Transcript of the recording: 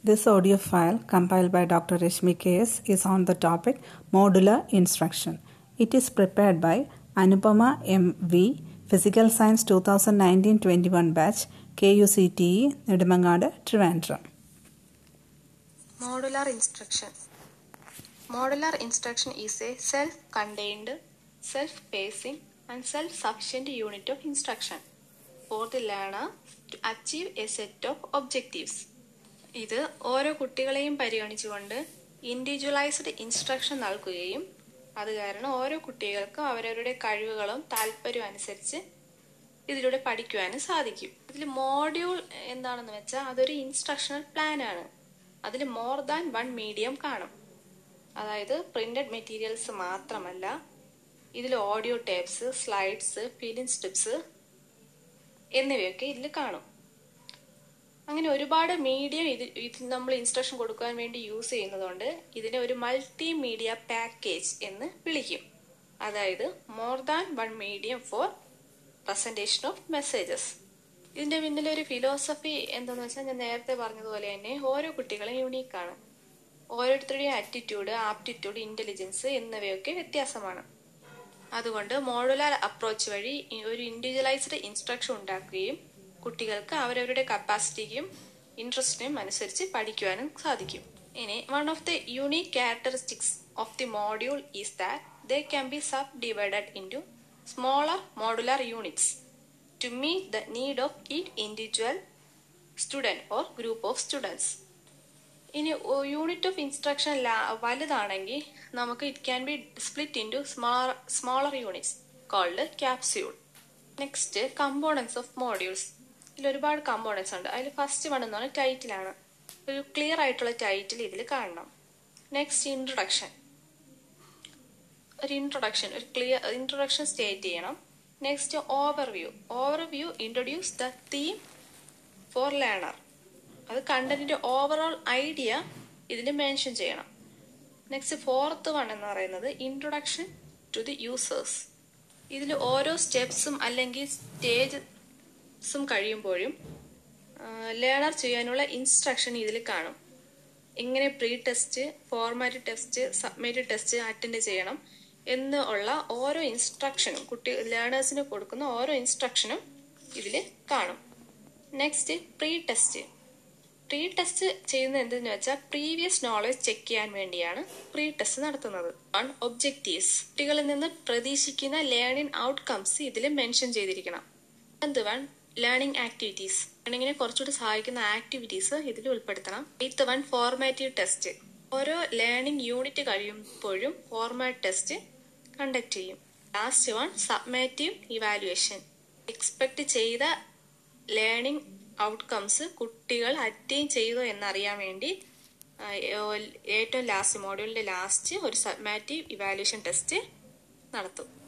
This audio file, compiled by Dr. Rashmi KS, is on the topic Modular Instruction. It is prepared by Anupama M.V., Physical Science 2019-21 batch, KUCTE, Nedumangad, Trivandrum. Modular instruction. Modular instruction is a self-contained, self-pacing and self-sufficient unit of instruction for the learner to achieve a set of objectives. ഇത് ഓരോ കുട്ടികളെയും പരിഗണിച്ചുകൊണ്ട് individualised instruction നൽകുകയും അത് കാരണം ഓരോ കുട്ടികൾക്കും അവരവരുടെ കഴിവുകളും താല്പര്യവും അനുസരിച്ച് ഇതിലൂടെ പഠിക്കുവാനും സാധിക്കും ഇതിൽ മോഡ്യൂൾ എന്താണെന്ന് വെച്ചാൽ അതൊരു ഇൻസ്ട്രക്ഷണൽ പ്ലാൻ ആണ് അതിൽ മോർ ദാൻ വൺ മീഡിയം കാണും അതായത് പ്രിന്റഡ് മെറ്റീരിയൽസ് മാത്രമല്ല ഇതിൽ audio tapes slides film strips എന്നിവയൊക്കെ ഇതിൽ കാണും അങ്ങനെ ഒരുപാട് മീഡിയം ഇത് ഇതിൽ നമ്മൾ ഇൻസ്ട്രക്ഷൻ കൊടുക്കാൻ വേണ്ടി യൂസ് ചെയ്യുന്നതുകൊണ്ട് ഇതിനെ ഒരു മൾട്ടി മീഡിയ പാക്കേജ് എന്ന് വിളിക്കും അതായത് more than one medium for presentation of messages ഇതിന്റെ പിന്നിലെ ഒരു ഫിലോസഫി എന്താന്ന് വെച്ചാൽ ഞാൻ നേരത്തെ പറഞ്ഞതുപോലെ തന്നെ ഓരോ കുട്ടികളും യുണീക്കാണ് ഓരോരുത്തരുടെയും ആറ്റിറ്റ്യൂഡ് ആപ്റ്റിറ്റ്യൂഡ് ഇന്റലിജൻസ് എന്നിവയൊക്കെ വ്യത്യാസമാണ് അതുകൊണ്ട് മോഡുലാർ അപ്രോച്ച് വഴി ഒരു ഇൻഡിവിജ്വലൈസ്ഡ് ഇൻസ്ട്രക്ഷൻ ഉണ്ടാക്കുകയും കുട്ടികൾക്ക് അവരവരുടെ കപ്പാസിറ്റിക്കും ഇൻട്രസ്റ്റിനും അനുസരിച്ച് പഠിക്കുവാനും സാധിക്കും ഇനി one of the unique characteristics of the module is that they can be subdivided into smaller modular units to meet the need of each individual student or group of students ഇനി unit of instruction വലുതാണെങ്കിൽ നമുക്ക് it can be split into smaller smaller units called capsule next components of modules ഇതിൽ ഒരുപാട് components ഉണ്ട് അതിൽ first one എന്ന് പറഞ്ഞാൽ ടൈറ്റിലാണ് ഒരു ക്ലിയർ ആയിട്ടുള്ള ടൈറ്റിൽ ഇതിൽ കാണണം നെക്സ്റ്റ് ഇൻട്രൊഡക്ഷൻ ഒരു ഇൻട്രൊഡക്ഷൻ ഒരു ക്ലിയർ ഇൻട്രൊഡക്ഷൻ സ്റ്റേറ്റ് ചെയ്യണം next overview overview introduce the theme for learner അത് കണ്ടന്റിന്റെ ഓവറോൾ ഐഡിയ ഇതിൽ മെൻഷൻ ചെയ്യണം നെക്സ്റ്റ് ഫോർത്ത് വൺ എന്ന് പറയുന്നത് ഇൻട്രൊഡക്ഷൻ ടു ദി യൂസേഴ്സ് ഇതിൽ ഓരോ സ്റ്റെപ്സും അല്ലെങ്കിൽ സ്റ്റേജസും കഴിയുമ്പോഴും ലേണർ ചെയ്യാനുള്ള ഇൻസ്ട്രക്ഷൻ ഇതിൽ കാണും എങ്ങനെ pre test format test submit test attend ചെയ്യണം എന്ന് ഉള്ള ഓരോ ഇൻസ്ട്രക്ഷനും കുട്ടി ലേണേഴ്സിന് കൊടുക്കുന്ന ഓരോ ഇൻസ്ട്രക്ഷനും ഇതിൽ കാണും next pre test pre test ചെയ്യുന്നത് എന്തെന്ന് വെച്ചാൽ പ്രീവിയസ് നോളജ് ചെക്ക് ചെയ്യാൻ വേണ്ടിയാണ് പ്രീ ടെസ്റ്റ് നടത്തുന്നത് വൺ ഒബ്ജക്റ്റീവ്സ് കുട്ടികളിൽ നിന്ന് പ്രതീക്ഷിക്കുന്ന ലേണിംഗ് ഔട്ട്കംസ് ഇതിൽ മെൻഷൻ ചെയ്തിരിക്കണം എന്ത് വൺ ലേണിംഗ് ആക്ടിവിറ്റീസ് ലേണിങ്ങിനെ കുറച്ചുകൂടി സഹായിക്കുന്ന ആക്ടിവിറ്റീസ് ഇതിൽ ഉൾപ്പെടുത്തണം എയ്ത്ത് വൺ ഫോർമാറ്റീവ് ടെസ്റ്റ് ഓരോ ലേണിംഗ് യൂണിറ്റ് കഴിയുമ്പോഴും ഫോർമാറ്റ് ടെസ്റ്റ് കണ്ടക്ട് ചെയ്യും last one summative evaluation expect ചെയ്ത ലേണിംഗ് ഔട്ട്കംസ് കുട്ടികൾ അറ്റൈൻ ചെയ്തോ എന്നറിയാൻ വേണ്ടി ഏറ്റവും ലാസ്റ്റ് മോഡ്യൂളിന്റെ ലാസ്റ്റ് ഒരു സബ്മാറ്റീവ് ഇവാലുവേഷൻ ടെസ്റ്റ് നടത്തും